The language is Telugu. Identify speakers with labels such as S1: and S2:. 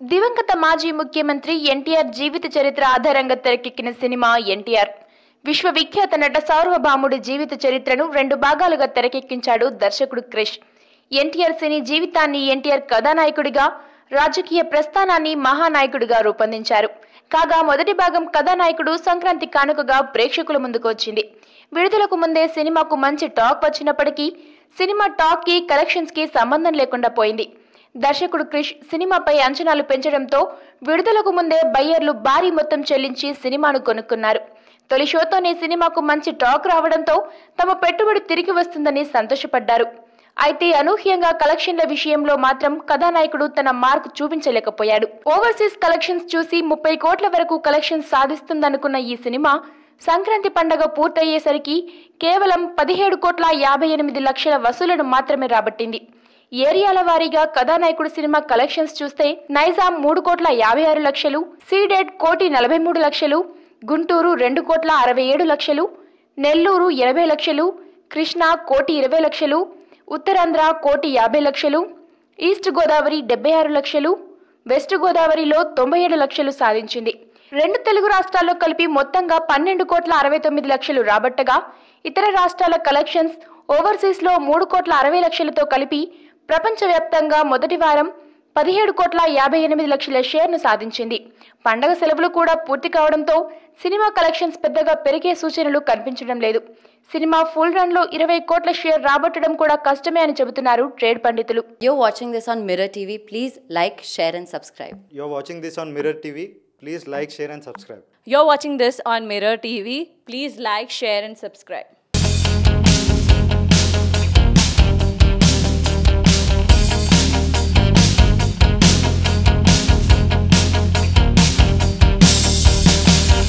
S1: దివంగత మాజీ ముఖ్యమంత్రి ఎన్టీఆర్ జీవిత చరిత్ర ఆధారంగా తెరకెక్కిన సినిమా ఎన్టీఆర్ విశ్వవిఖ్యాత నట సార్వభౌముడి జీవిత చరిత్రను రెండు భాగాలుగా తెరకెక్కించాడు దర్శకుడు క్రిష్ ఎన్టీఆర్ సినీ జీవితాన్ని ఎన్టీఆర్ కథానాయకుడిగా రాజకీయ ప్రస్థానాన్ని మహానాయకుడిగా రూపొందించారు కాగా మొదటి భాగం కథానాయకుడు సంక్రాంతి కానుకగా ప్రేక్షకుల ముందుకు వచ్చింది విడుదలకు ముందే సినిమాకు మంచి టాక్ వచ్చినప్పటికీ సినిమా టాక్ కి కలెక్షన్స్ కి సంబంధం లేకుండా పోయింది దర్శకుడు క్రిష్ సినిమాపై అంచనాలు పెంచడంతో విడుదలకు ముందే బయ్యర్లు భారీ మొత్తం చెల్లించి సినిమాను కొనుక్కున్నారు తొలి షోతోనే సినిమాకు మంచి టాక్ రావడంతో తమ పెట్టుబడి తిరిగి వస్తుందని సంతోషపడ్డారు అయితే అనూహ్యంగా కలెక్షన్ల విషయంలో మాత్రం కథానాయకుడు తన మార్క్ చూపించలేకపోయాడు ఓవర్సీస్ కలెక్షన్స్ చూసి ముప్పై కోట్ల వరకు కలెక్షన్స్ సాధిస్తుందనుకున్న ఈ సినిమా సంక్రాంతి పండగ పూర్తయ్యేసరికి కేవలం పదిహేడు కోట్ల యాభై ఎనిమిది లక్షల వసూలను మాత్రమే రాబట్టింది ఏరియాల వారీగా కథానాయకుడు సినిమా కలెక్షన్స్ చూస్తే నైజాం మూడు కోట్ల యాభై ఆరు లక్షలు సీడెడ్ కోటి నలభై మూడు లక్షలు గుంటూరు రెండు కోట్ల అరవై ఏడు లక్షలు నెల్లూరు ఎనభై లక్షలు కృష్ణా కోటి ఇరవై లక్షలు ఉత్తరాంధ్ర కోటి యాభై లక్షలు ఈస్ట్ గోదావరి డెబ్బై ఆరు లక్షలు వెస్ట్ గోదావరిలో తొంభై ఏడు లక్షలు సాధించింది రెండు తెలుగు రాష్ట్రాల్లో కలిపి మొత్తంగా పన్నెండు కోట్ల అరవై తొమ్మిది లక్షలు రాబట్టగా ఇతర రాష్ట్రాల కలెక్షన్స్ ఓవర్సీస్ లో మూడు కోట్ల అరవై లక్షలతో కలిపి ప్రపంచవ్యాప్తంగా మొదటి వారం పదిహేడు కోట్ల యాభై ఎనిమిది లక్షల షేర్ను సాధించింది పండగ సెలవులు కూడా పూర్తి కావడంతో సినిమా కలెక్షన్స్ పెద్దగా పెరిగే సూచనలు కనిపించడం లేదు సినిమా ఫుల్ రన్ లో ఇరవై కోట్ల షేర్ రాబట్టడం కూడా కష్టమే అని చెబుతున్నారు ట్రేడ్ పండితులు
S2: You're watching this on Mirror TV. Please like, share, and subscribe.
S3: You're watching this on Mirror TV. Please like, share, and subscribe.
S4: You're watching this on Mirror TV. Please like, share, and subscribe.